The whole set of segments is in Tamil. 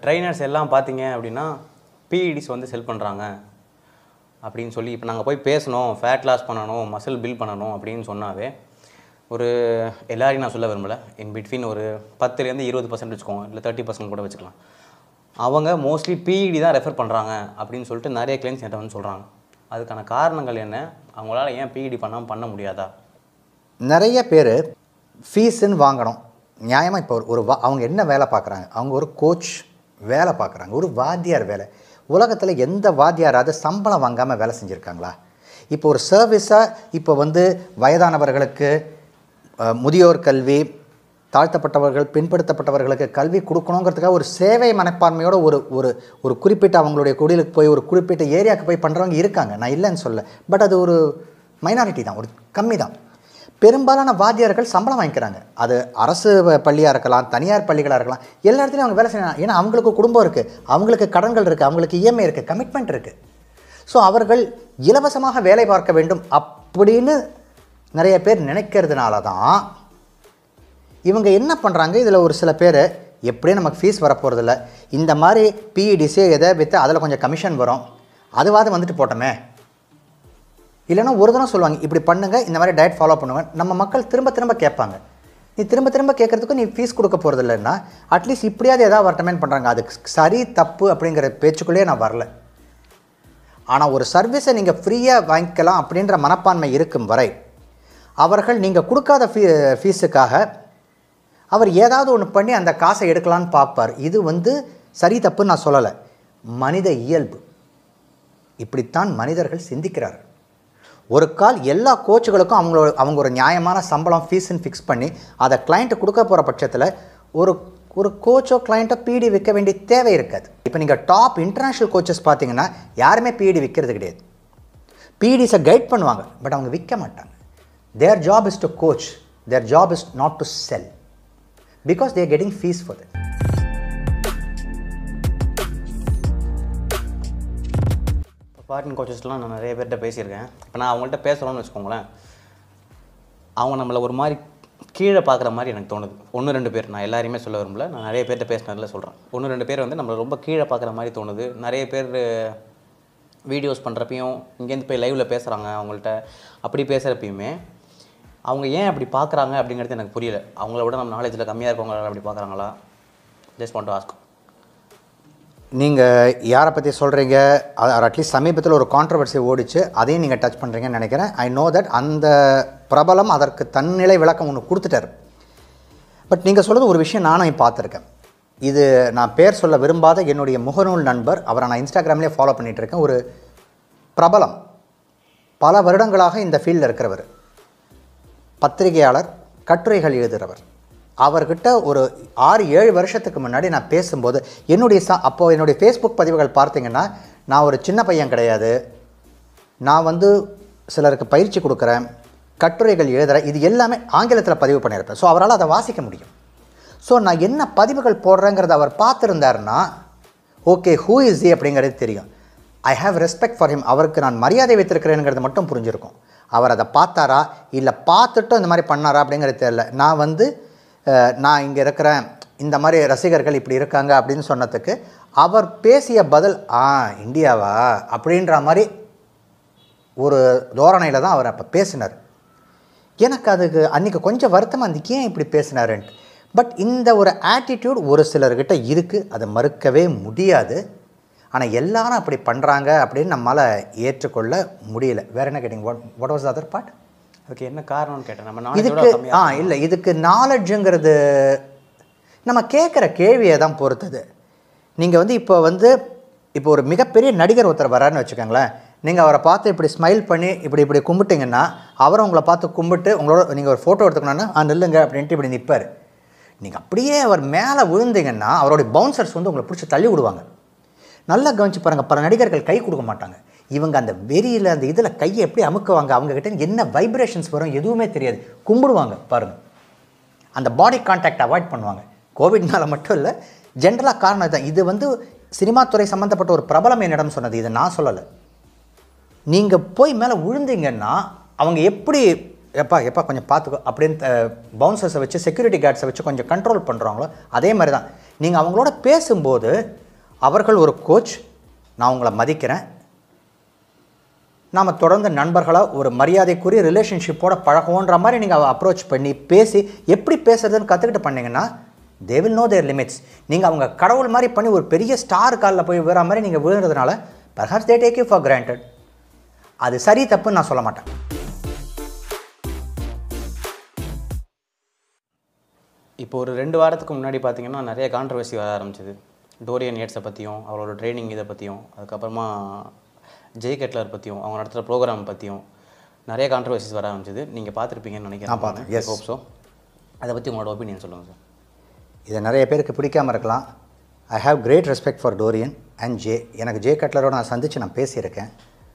ட்ரைனர்ஸ் எல்லாம் பார்த்தீங்க அப்படின்னா பிஇடிஸ் வந்து செல் பண்ணுறாங்க அப்படின்னு சொல்லி இப்போ நாங்கள் போய் பேசணும் ஃபேட் லாஸ் பண்ணணும் மசில் பில்ட் பண்ணணும் அப்படின்னு சொன்னாவே ஒரு எல்லாரையும் நான் சொல்ல விரும்பலை இன் பிட்வீன் ஒரு பத்துலேருந்து இருபது பர்சன்ட் வச்சுக்கோங்க இல்லை தேர்ட்டி பர்சன்ட் கூட வச்சுக்கலாம் அவங்க மோஸ்ட்லி பிஇடி தான் ரெஃபர் பண்ணுறாங்க அப்படின்னு சொல்லிட்டு நிறைய கிளைண்ட்ஸ் என்கிட்ட வந்து சொல்கிறாங்க அதுக்கான காரணங்கள் என்ன அவங்களால ஏன் பிஇடி பண்ணாமல் பண்ண முடியாதா நிறைய பேர் ஃபீஸுன்னு வாங்கணும் நியாயமாக இப்போ ஒரு- ஒரு வா அவங்க என்ன வேலை பார்க்குறாங்க அவங்க ஒரு கோச் வேலை பார்க்குறாங்க ஒரு வாத்தியார் வேலை உலகத்தில் எந்த வாத்தியாராவது சம்பளம் வாங்காமல் வேலை செஞ்சுருக்காங்களா இப்போ ஒரு சர்வீஸாக இப்போ வந்து வயதானவர்களுக்கு அஹ், முதியோர் கல்வி தாழ்த்தப்பட்டவர்கள் பின்படுத்தப்பட்டவர்களுக்கு கல்வி கொடுக்கணுங்கிறதுக்காக ஒரு சேவை மனப்பான்மையோட ஒரு ஒரு ஒரு குறிப்பிட்ட அவங்களுடைய குடிலுக்கு போய் ஒரு குறிப்பிட்ட ஏரியாவுக்கு போய் பண்ணுறவங்க இருக்காங்க நான் இல்லைன்னு சொல்ல பட் அது ஒரு மைனாரிட்டி தான் ஒரு கம்மி தான் பெரும்பாலான வாத்தியார்கள் சம்பளம் வாங்கிக்கிறாங்க அது அரசு பள்ளியாக இருக்கலாம் தனியார் பள்ளிகளாக இருக்கலாம் எல்லா இடத்துலையும் அவங்க வேலை செய்யலாம் ஏன்னா அவங்களுக்கு குடும்பம் இருக்குது அவங்களுக்கு கடன்கள் இருக்குது அவங்களுக்கு இஎம்ஐ இருக்குது கமிட்மெண்ட் இருக்குது ஸோ அவர்கள் இலவசமாக வேலை பார்க்க வேண்டும் அப்படின்னு நிறைய பேர் நினைக்கிறதுனால தான் இவங்க என்ன பண்ணுறாங்க இதில் ஒரு சில பேர் எப்படியும் நமக்கு ஃபீஸ் வரப்போகிறதில்ல இந்த மாதிரி பிஇடிசி எதை விற்று அதில் கொஞ்சம் கமிஷன் வரும் அதுவாது வந்துட்டு போட்டோமே இல்லைன்னா ஒரு தடவை சொல்லுவாங்க இப்படி பண்ணுங்க இந்த மாதிரி டயட் ஃபாலோ பண்ணுங்க நம்ம மக்கள் திரும்ப திரும்ப கேட்பாங்க நீ திரும்ப திரும்ப கேட்கறதுக்கு நீ ஃபீஸ் கொடுக்க போகிறது இல்லைன்னா அட்லீஸ்ட் இப்படியாவது ஏதாவது ரெக்கமெண்ட் பண்ணுறாங்க அதுக்கு சரி தப்பு அப்படிங்கிற பேச்சுக்குள்ளேயே நான் வரல ஆனால் ஒரு சர்வீஸை நீங்கள் ஃப்ரீயாக வாங்கிக்கலாம் அப்படின்ற மனப்பான்மை இருக்கும் வரை அவர்கள் நீங்கள் கொடுக்காத ஃபீ ஃபீஸுக்காக அவர் ஏதாவது ஒன்று பண்ணி அந்த காசை எடுக்கலான்னு பார்ப்பார் இது வந்து சரி தப்புன்னு நான் சொல்லலை மனித இயல்பு இப்படித்தான் மனிதர்கள் சிந்திக்கிறார்கள் ஒரு கால் எல்லா கோச்சுகளுக்கும் அவங்களோட அவங்க ஒரு நியாயமான சம்பளம் ஃபீஸ்ன்னு ஃபிக்ஸ் பண்ணி அதை கிளைண்ட்டு கொடுக்க போகிற பட்சத்தில் ஒரு ஒரு கோச்சோ கிளைண்ட்டோ பிடி விற்க வேண்டிய தேவை இருக்காது இப்போ நீங்கள் டாப் இன்டர்நேஷ்னல் கோச்சஸ் பார்த்தீங்கன்னா யாருமே பிடி விற்கிறது கிடையாது பிடிஸை கைட் பண்ணுவாங்க பட் அவங்க விற்க மாட்டாங்க their job is to coach their job is not to sell because they're getting fees for that இப்போ ஃபாரின் கோச்சஸ்லாம் நான் நிறைய பேர்கிட்ட பேசியிருக்கேன் இப்போ நான் அவங்கள்ட்ட பேசுகிறோன்னு வச்சுக்கோங்களேன் அவங்க நம்மளை ஒரு மாதிரி கீழே பார்க்குற மாதிரி எனக்கு தோணுது ஒன்று ரெண்டு பேர் நான் எல்லாரையுமே சொல்ல விரும்பல நான் நிறைய பேர்கிட்ட பேசினதில் சொல்கிறேன் ஒன்று ரெண்டு பேர் வந்து நம்மளை ரொம்ப கீழே பார்க்குற மாதிரி தோணுது நிறைய பேர் வீடியோஸ் பண்ணுறப்பையும் இங்கேருந்து போய் லைவில் பேசுகிறாங்க அவங்கள்ட்ட அப்படி பேசுகிறப்பையுமே அவங்க ஏன் அப்படி பார்க்குறாங்க அப்படிங்கிறது எனக்கு புரியல அவங்கள விட நம்ம நாலேஜில் கம்மியாக இருக்கவங்க அப்படி பார்க்குறாங்களா ஜஸ்ட் வாண்ட் டு ஆஸ்க் நீங்கள் யாரை பற்றி சொல்கிறீங்க அட்லீஸ்ட் சமீபத்தில் ஒரு கான்ட்ரவர்சி ஓடிச்சு அதையும் நீங்கள் டச் பண்ணுறீங்கன்னு நினைக்கிறேன் ஐ நோ தட் அந்த பிரபலம் அதற்கு தன்னிலை விளக்கம் ஒன்று கொடுத்துட்டார் பட் நீங்கள் சொல்கிறது ஒரு விஷயம் நானும் பார்த்துருக்கேன் இது நான் பேர் சொல்ல விரும்பாத என்னுடைய முகநூல் நண்பர் அவரை நான் இன்ஸ்டாகிராம்லேயே ஃபாலோ பண்ணிகிட்டு இருக்கேன் ஒரு பிரபலம் பல வருடங்களாக இந்த ஃபீல்டில் இருக்கிறவர் பத்திரிகையாளர் கட்டுரைகள் எழுதுகிறவர் அவர்கிட்ட ஒரு ஆறு ஏழு வருஷத்துக்கு முன்னாடி நான் பேசும்போது என்னுடைய சா அப்போது என்னுடைய ஃபேஸ்புக் பதிவுகள் பார்த்தீங்கன்னா நான் ஒரு சின்ன பையன் கிடையாது நான் வந்து சிலருக்கு பயிற்சி கொடுக்குறேன் கட்டுரைகள் எழுதுகிறேன் இது எல்லாமே ஆங்கிலத்தில் பதிவு பண்ணியிருப்பேன் ஸோ அவரால் அதை வாசிக்க முடியும் ஸோ நான் என்ன பதிவுகள் போடுறேங்கிறத அவர் பார்த்துருந்தாருன்னா ஓகே ஹூ இஸ் he அப்படிங்கிறது தெரியும் I have respect for him அவருக்கு நான் மரியாதை வைத்திருக்கிறேங்கிறது மட்டும் புரிஞ்சிருக்கும் அவர் அதை பார்த்தாரா இல்லை பார்த்துட்டும் இந்த மாதிரி பண்ணாரா அப்படிங்கிறது தெரியல நான் வந்து அஹ், நான் இங்கே இருக்கிறேன் இந்த மாதிரி ரசிகர்கள் இப்படி இருக்காங்க அப்படின்னு சொன்னதுக்கு அவர் பேசிய பதில் ஆ இந்தியாவா அப்படின்ற மாதிரி ஒரு தோரணையில் தான் அவர் அப்போ பேசினார் எனக்கு அதுக்கு அன்றைக்கி கொஞ்சம் வருத்தமாக இருந்துச்சு ஏன் இப்படி பேசினாருன்ட்டு பட் இந்த ஒரு ஆட்டிடியூட் ஒரு சிலர்கிட்ட இருக்குது அதை மறுக்கவே முடியாது ஆனால் எல்லாரும் அப்படி பண்ணுறாங்க அப்படின்னு நம்மளால் ஏற்றுக்கொள்ள முடியல வேற என்ன கேட்டிங்க what what was other part அதுக்கு என்ன காரணம்னு கேட்டேன் நம்ம நாலேஜோட இதுக்கு ஆ கம்மியாக இல்லை இதுக்கு நாலெட்ஜுங்கிறது நம்ம கேட்குற கேள்வியை தான் பொறுத்தது நீங்கள் வந்து இப்போ வந்து இப்போ ஒரு மிகப்பெரிய நடிகர் ஒருத்தர் வராருன்னு வச்சுக்கோங்களேன் நீங்கள் அவரை பார்த்து இப்படி ஸ்மைல் பண்ணி இப்படி இப்படி கும்பிட்டிங்கன்னா அவரும் உங்களை பார்த்து கும்பிட்டு உங்களோட நீங்கள் ஒரு ஃபோட்டோ எடுத்துக்கணுன்னா ஆ நில்லுங்க அப்படின்ட்டு இப்படி நிற்பார் நீங்கள் அப்படியே அவர் மேலே விழுந்தீங்கன்னா அவருடைய பவுன்சர்ஸ் வந்து உங்களை பிடிச்சி தள்ளி விடுவாங்க நல்லா கவனிச்சு பாருங்கள் பல நடிகர்கள் கை கொடுக்க மாட்டாங்க இவங்க அந்த வெறியில் அந்த இதில் கையை எப்படி அமுக்குவாங்க அவங்கக்கிட்ட என்ன வைப்ரேஷன்ஸ் வரும் எதுவுமே தெரியாது கும்பிடுவாங்க பாருங்கள் அந்த பாடி கான்டாக்ட் அவாய்ட் பண்ணுவாங்க கோவிட்னால மட்டும் இல்லை ஜென்ரலாக காரணம் தான் இது வந்து சினிமா துறை சம்மந்தப்பட்ட ஒரு பிரபலம் என்னிடம் சொன்னது இதை நான் சொல்லலை நீங்கள் போய் மேலே விழுந்தீங்கன்னா அவங்க எப்படி எப்பா எப்பா கொஞ்சம் பார்த்துக்கோ அப்படின்னு பவுன்சர்ஸை வச்சு செக்யூரிட்டி கார்ட்ஸை வச்சு கொஞ்சம் கண்ட்ரோல் பண்ணுறாங்களோ அதே மாதிரி தான் நீங்கள் அவங்களோட பேசும்போது அவர்கள் ஒரு கோச் நான் உங்களை மதிக்கிறேன் நாம் தொடர்ந்து நண்பர்களாக ஒரு மரியாதைக்குரிய ரிலேஷன்ஷிப்போட பழகுவோன்ற மாதிரி நீங்கள் அப்ரோச் பண்ணி பேசி எப்படி பேசுறதுன்னு கற்றுக்கிட்டு பண்ணீங்கன்னா they will know their limits நீங்கள் அவங்க கடவுள் மாதிரி பண்ணி ஒரு பெரிய ஸ்டார் காலில் போய் விழுற மாதிரி நீங்கள் விழுறதுனால perhaps they take you for granted அது சரி தப்புன்னு நான் சொல்ல மாட்டேன் இப்போ ஒரு ரெண்டு வாரத்துக்கு முன்னாடி பார்த்தீங்கன்னா நிறைய கான்ட்ரவர்சி வர ஆரம்பிச்சது டோரியன் ஏட்ஸை பற்றியும் அவரோட ட்ரைனிங் இதை பற்றியும் அதுக்கப்புறமா ஜெய் கெட்லர் பற்றியும் அவங்க நடத்துகிற ப்ரோக்ராம் பற்றியும் நிறைய கான்ட்ரவர்சிஸ் வர ஆரம்பிச்சது நீங்கள் பார்த்துருப்பீங்கன்னு நினைக்கிறேன் நான் பார்த்தேன், yes. ஹோப் ஸோ அதை பற்றி உங்களோட ஒப்பீனியன் சொல்லுங்கள் சார் இது நிறைய பேருக்கு பிடிக்காம இருக்கலாம் I have great respect for Dorian and Jay எனக்கு ஜே கட்லரோட நான் சந்தித்து நான் பேசியிருக்கேன்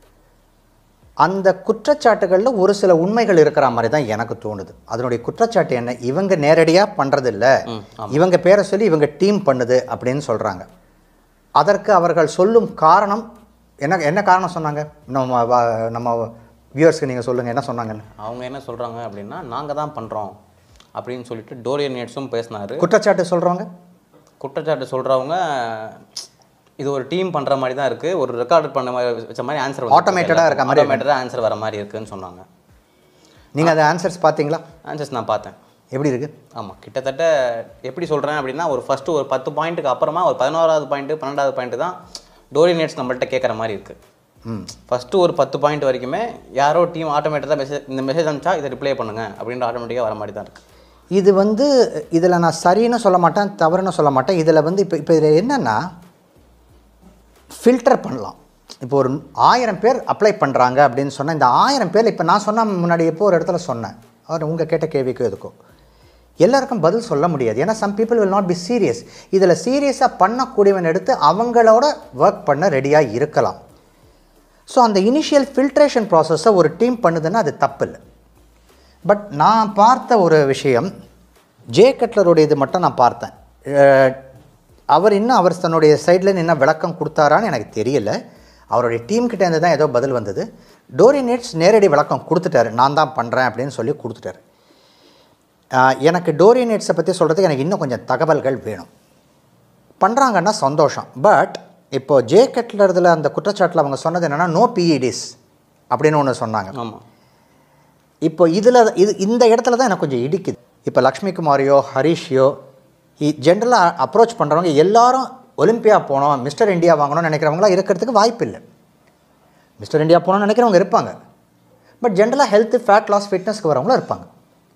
அந்த குற்றச்சாட்டுகளில் ஒரு சில உண்மைகள் இருக்கிற மாதிரி தான் எனக்கு தோணுது அதனுடைய குற்றச்சாட்டு என்ன இவங்க நேரடியாக பண்ணுறதில்ல இவங்க பேரை சொல்லி இவங்க டீம் பண்ணுது அப்படின்னு சொல்கிறாங்க அதற்கு அவர்கள் சொல்லும் காரணம் என்ன என்ன காரணம் சொன்னாங்க நம்ம வ- நம்ம வியூவர்ஸ்க்கு நீங்கள் சொல்லுங்கள் என்ன சொன்னாங்கன்னு அவங்க என்ன சொல்கிறாங்க அப்படின்னா நாங்கள் தான் பண்ணுறோம் அப்படின்னு சொல்லிட்டு டோரியன் ஏட்ஸும் பேசினாரு குற்றச்சாட்டு சொல்கிறவங்க குற்றச்சாட்டு சொல்கிறவங்க இது ஒரு டீம் பண்ணுற மாதிரி தான் இருக்குது ஒரு ரெக்கார்ட் பண்ண மாதிரி வச்ச மாதிரி ஆன்சர் Automated ஆ இருக்க மாதிரி இருக்கு. ஆட்டோமேட்டடாக ஆன்சர் வர மாதிரி இருக்குன்னு சொன்னாங்க நீங்கள் அந்த ஆன்சர்ஸ் பார்த்தீங்களா ஆன்சர்ஸ் நான் பார்த்தேன் எப்படி இருக்குது ஆமாம் கிட்டத்தட்ட எப்படி சொல்கிறேன் அப்படின்னா ஒரு ஃபஸ்ட்டு ஒரு பத்து பாயிண்ட்டுக்கு அப்புறமா ஒரு பதினோராவது பாயிண்ட்டு பன்னெண்டாவது பாயிண்ட்டு தான் டோரினேட்ஸ் நம்மள்ட்ட கேட்குற மாதிரி இருக்குது ம் ஃபஸ்ட்டு ஒரு பத்து பாயிண்ட் வரைக்குமே யாரோ டீம் ஆட்டோமேட்டிக்காக மெசேஜ் இந்த மெசேஜ் அனுப்பிச்சா இதை ரிப்ளை பண்ணுங்க அப்படின்ற ஆட்டோமேட்டிக்காக வர மாதிரி தான் இருக்குது இது வந்து இதில் நான் சரின்னு சொல்ல மாட்டேன் தவறுன்னு சொல்ல மாட்டேன் இதில் வந்து இப்போ இப்போ இதில் என்னென்னா ஃபில்டர் பண்ணலாம் இப்போ ஒரு ஆயிரம் பேர் அப்ளை பண்ணுறாங்க அப்படின்னு சொன்னால் இந்த ஆயிரம் பேர் இப்போ நான் சொன்ன முன்னாடி எப்போ ஒரு இடத்துல சொன்னேன் அவர் உங்கள் கேட்ட கேள்விக்கோ எதுக்கோ எல்லாருக்கும் பதில் சொல்ல முடியாது ஏன்னா some people will not be serious இதில் சீரியஸாக பண்ணக்கூடியவன் எடுத்து அவங்களோட ஒர்க் பண்ண ரெடியாக இருக்கலாம் ஸோ அந்த இனிஷியல் ஃபில்ட்ரேஷன் ப்ராசஸை ஒரு டீம் பண்ணுதுன்னா அது தப்பு இல்லை பட் நான் பார்த்த ஒரு விஷயம் ஜே கட்லருடைய இது மட்டும் நான் பார்த்தேன் அஹ், அவர் இன்னும் அவர் தன்னுடைய சைடில் என்ன விளக்கம் கொடுத்தாரான்னு எனக்கு தெரியல அவருடைய டீம் கிட்ட இருந்து தான் ஏதோ பதில் வந்தது டோரினேட்ஸ் நேரடி விளக்கம் கொடுத்துட்டாரு நான் தான் பண்ணுறேன் அப்படின்னு சொல்லி கொடுத்துட்டாரு அஹ், எனக்கு டோரினேட்ஸை பற்றி சொல்கிறதுக்கு எனக்கு இன்னும் கொஞ்சம் தகவல்கள் வேணும் பண்ணுறாங்கன்னா சந்தோஷம் பட் இப்போ ஜே கட்லர்தில் அந்த குற்றச்சாட்டில் அவங்க சொன்னது என்னென்னா நோ பிஇடிஸ் அப்படின்னு ஒன்று சொன்னாங்க ஆமாம் இப்போ இதில் இது இந்த இடத்துல தான் எனக்கு கொஞ்சம் இடிக்குது இப்போ லக்ஷ்மி குமாரியோ ஹரிஷியோ ஜென்ரலாக அப்ரோச் பண்ணுறவங்க எல்லாரும் ஒலிம்பியா போனோம் மிஸ்டர் இந்தியா வாங்கணும்னு நினைக்கிறவங்களாம் இருக்கிறதுக்கு வாய்ப்பு இல்லை மிஸ்டர் இந்தியா போகணும்னு நினைக்கிறவங்க இருப்பாங்க பட் ஜென்ரலாக ஹெல்த்து ஃபேட் லாஸ் ஃபிட்னஸ்க்கு வரவங்களும் இருப்பாங்க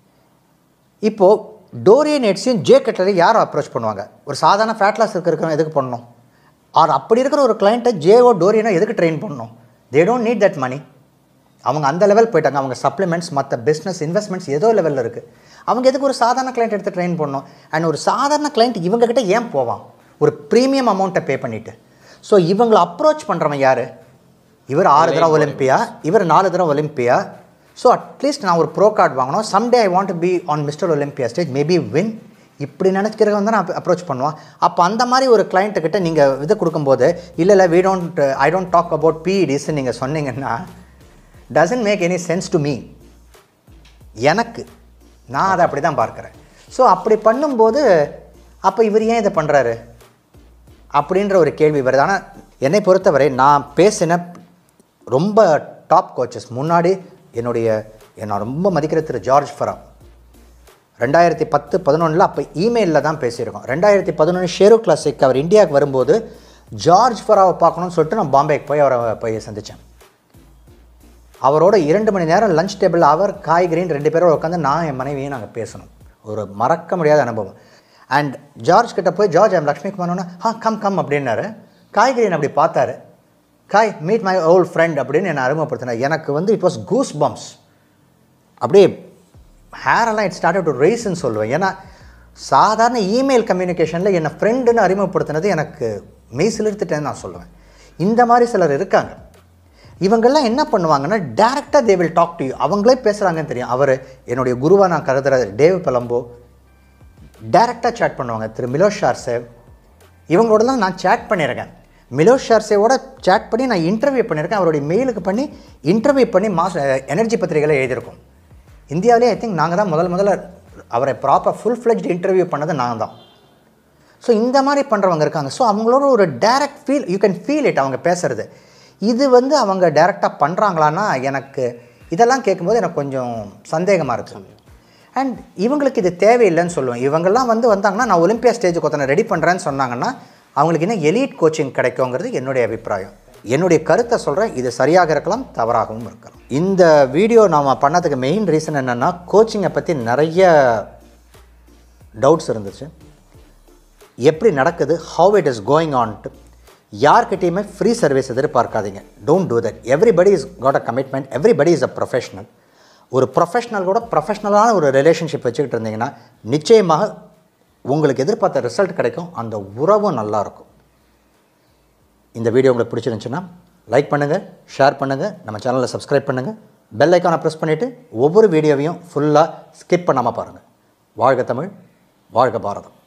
இப்போது டோரியன் எட்ஸையும் ஜே கட்லரையும் யார் அப்ரோச் பண்ணுவாங்க ஒரு சாதாரண ஃபேட் லாஸ் இருக்கிறவங்க எதுக்கு பண்ணணும் ஆர் அப்படி இருக்கிற ஒரு கிளைண்ட்டை ஜேஓ டோரியனோ எதுக்கு ட்ரெயின் பண்ணணும் they don't need that money அவங்க அந்த லெவல் போயிட்டாங்க அவங்க சப்ளிமெண்ட்ஸ் மற்ற பிஸ்னஸ் இன்வெஸ்ட்மெண்ட்ஸ் ஏதோ லெவலில் இருக்குது அவங்க எதுக்கு ஒரு சாதாரண கிளைண்ட் எடுத்து ட்ரெயின் பண்ணணும் அண்ட் ஒரு சாதாரண கிளைண்ட் இவங்ககிட்ட ஏன் போவான் ஒரு ப்ரீமியம் அமௌண்ட்டை பே பண்ணிவிட்டு ஸோ இவங்களை அப்ரோச் பண்ணுறவன் யார் இவர் ஆறு தடவை ஒலிம்பியா இவர் நாலு தடவை ஒலிம்பியா ஸோ அட்லீஸ்ட் நான் ஒரு ப்ரோ கார்டு வாங்கணும் someday I want to be on mister Olympia stage maybe win இப்படி நினைக்கிறவங்க வந்து நான் அப்ரோச் பண்ணுவான் அப்போ அந்த மாதிரி ஒரு கிளைண்ட்டுக்கிட்ட நீங்கள் இது கொடுக்கும்போது இல்லை இல்லை we don't I don't talk about PEDs நீங்கள் சொன்னீங்கன்னா doesn't make any sense to me எனக்கு நான் அதை அப்படி தான் பார்க்குறேன் ஸோ அப்படி பண்ணும்போது அப்போ இவர் ஏன் இதை பண்ணுறாரு அப்படின்ற ஒரு கேள்வி வருது ஆனால் என்னை பொறுத்தவரை நான் பேசின ரொம்ப டாப் கோச்சஸ் முன்னாடி என்னுடைய நான் ரொம்ப மதிக்கிற திரு ஜார்ஜ் ஃபரா ரெண்டாயிரத்தி பத்து பதினொன்றில் அப்போ இமெயிலில் தான் பேசியிருக்கோம் ரெண்டாயிரத்தி பதினொன்று ஷேரு கிளாசிக் அவர் இந்தியாவுக்கு வரும்போது ஜார்ஜ் ஃபராவை பார்க்கணும்னு சொல்லிட்டு நான் பாம்பேக்கு போய் அவரை போய் சந்தித்தேன் அவரோட இரண்டு மணி நேரம் லஞ்ச் டேபிள் அவர் காய்கறின்னு ரெண்டு பேரோட உட்காந்து நான் என் மனைவியும் நாங்கள் பேசணும் ஒரு மறக்க முடியாத அனுபவம் அண்ட் ஜார்ஜ் கிட்ட போய் ஜார்ஜ் எம் லக்ஷ்மி குமார்னு ஆ கம் கம் அப்படின்னாரு காய்கறியை அப்படி பார்த்தாரு காய் மீட் மை ஓல்ட் ஃப்ரெண்ட் அப்படின்னு என்னை அறிமுகப்படுத்தினார் எனக்கு வந்து இட் வாஸ் கூஸ் பம்ப்ஸ் அப்படியே ஹேரெல்லாம் இட் ஸ்டார்ட் டு ரேஸ்ன்னு சொல்லுவேன் ஏன்னா சாதாரண இமெயில் கம்யூனிகேஷனில் என்னை ஃப்ரெண்டுன்னு அறிமுகப்படுத்தினது எனக்கு மெய் சிலிர்த்துட்டேன்னு நான் சொல்லுவேன் இந்த மாதிரி சிலர் இருக்காங்க இவங்கெல்லாம் என்ன பண்ணுவாங்கன்னா டேரெக்டாக they will talk to you அவங்களே பேசுகிறாங்கன்னு தெரியும் அவர் என்னுடைய குருவாக நான் கருதுகிற டேவ் பலம்போ டேரெக்டாக சேட் பண்ணுவாங்க திரு மிலோஷ் ஷார்சேவ் இவங்களோடலாம் நான் சேட் பண்ணியிருக்கேன் மிலோஷ் ஷார்சேவோட சேட் பண்ணி நான் இன்டர்வியூ பண்ணியிருக்கேன் அவருடைய மெயிலுக்கு பண்ணி இன்டர்வியூ பண்ணி மாஸ் எனர்ஜி பத்திரிகையில் எழுதியிருக்கோம் இந்தியாவிலே ஐ திங்க் நாங்கள் தான் முதல் முதல்ல அவரை ப்ராப்பர் ஃபுல் ஃப்ளெஜ்ட் இன்டர்வியூ பண்ணது நாங்கள் தான் ஸோ இந்த மாதிரி பண்ணுறவங்க இருக்காங்க ஸோ அவங்களோட ஒரு direct feel you can feel it அவங்க பேசுகிறது இது வந்து அவங்க டைரெக்டாக பண்ணுறாங்களான்னா எனக்கு இதெல்லாம் கேட்கும்போது எனக்கு கொஞ்சம் சந்தேகமாக இருக்குது அண்ட் இவங்களுக்கு இது தேவையில்லைன்னு சொல்லுவேன் இவங்கெல்லாம் வந்து வந்தாங்கன்னா நான் ஒலிம்பியா ஸ்டேஜுக்கு ஒருத்தனை ரெடி பண்ணுறேன்னு சொன்னாங்கன்னா அவங்களுக்கு இன்னும் எலீட் கோச்சிங் கிடைக்குங்கிறது என்னுடைய அபிப்பிராயம் என்னுடைய கருத்தை சொல்கிறேன் இது சரியாக இருக்கலாம் தவறாகவும் இருக்கலாம் இந்த வீடியோ நாம் பண்ணதுக்கு மெயின் ரீசன் என்னென்னா கோச்சிங்கை பற்றி நிறைய டவுட்ஸ் இருந்துச்சு எப்படி நடக்குது ஹவு இட் இஸ் கோயிங் ஆன்ட்டு யார்கிட்டையுமே ஃப்ரீ சர்வீஸ் எதிர்பார்க்காதீங்க don't do that everybody is got a commitment everybody is a professional ஒரு ப்ரொஃபஷனல் கூட ப்ரொஃபஷ்னலான ஒரு ரிலேஷன்ஷிப் வச்சுக்கிட்டு இருந்தீங்கன்னா நிச்சயமாக உங்களுக்கு எதிர்பார்த்த ரிசல்ட் கிடைக்கும் அந்த உறவும் நல்லாயிருக்கும் இந்த வீடியோ உங்களுக்கு பிடிச்சிருந்துச்சுன்னா லைக் பண்ணுங்கள் ஷேர் பண்ணுங்கள் நம்ம சேனலை சப்ஸ்கிரைப் பண்ணுங்கள் பெல் ஐக்கானை ப்ரெஸ் பண்ணிவிட்டு ஒவ்வொரு வீடியோவையும் ஃபுல்லாக ஸ்கிப் பண்ணாமல் பாருங்கள் வாழ்க தமிழ் வாழ்க பாரதம்